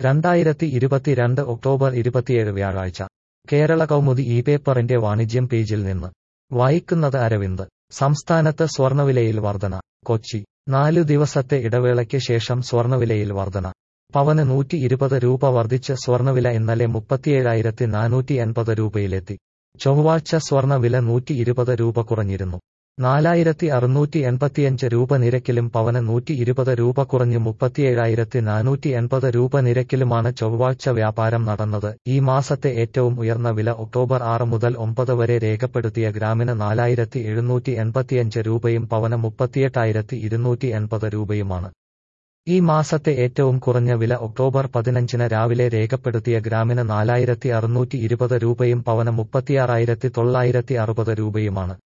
രണ്ടായിരത്തി ഇരുപത്തിരണ്ട് ഒക്ടോബർ ഇരുപത്തിയേഴ് വ്യാഴാഴ്ച കേരള കൗമുദി ഈ പേപ്പറിന്റെ വാണിജ്യം പേജിൽ നിന്ന് വായിക്കുന്നത് അരവിന്ദ് സംസ്ഥാനത്ത് സ്വർണവിലയിൽ വർധന കൊച്ചി നാലു ദിവസത്തെ ഇടവേളയ്ക്ക് ശേഷം സ്വർണവിലയിൽ വർധന പവന് നൂറ്റി ഇരുപത് രൂപ വർദ്ധിച്ച് സ്വർണവില ഇന്നലെ മുപ്പത്തിയേഴായിരത്തി നാനൂറ്റി എൺപത് രൂപയിലെത്തി ചൊവ്വാഴ്ച സ്വർണ വില നൂറ്റി ഇരുപത് രൂപ കുറഞ്ഞിരുന്നു നാലായിരത്തി അറുന്നൂറ്റി എൺപത്തിയഞ്ച് രൂപ നിരക്കിലും പവന് നൂറ്റി ഇരുപത് രൂപ കുറഞ്ഞ് മുപ്പത്തിയേഴായിരത്തി നാനൂറ്റി എൺപത് രൂപ നിരക്കിലുമാണ് ചൊവ്വാഴ്ച വ്യാപാരം നടന്നത് ഈ മാസത്തെ ഏറ്റവും ഉയർന്ന വില ഒക്ടോബർ ആറ് മുതൽ ഒമ്പത് വരെ രേഖപ്പെടുത്തിയ ഗ്രാമിന് നാലായിരത്തി എഴുന്നൂറ്റി എൺപത്തിയഞ്ച് രൂപയും പവന് മുപ്പത്തിയെട്ടായിരത്തി ഇരുന്നൂറ്റി എൺപത് രൂപയുമാണ് ഈ മാസത്തെ ഏറ്റവും കുറഞ്ഞ വില ഒക്ടോബർ പതിനഞ്ചിന് രാവിലെ രേഖപ്പെടുത്തിയ ഗ്രാമിന് നാലായിരത്തി അറുന്നൂറ്റി ഇരുപത് രൂപയും പവന് മുപ്പത്തിയാറായിരത്തി തൊള്ളായിരത്തി അറുപത് രൂപയുമാണ്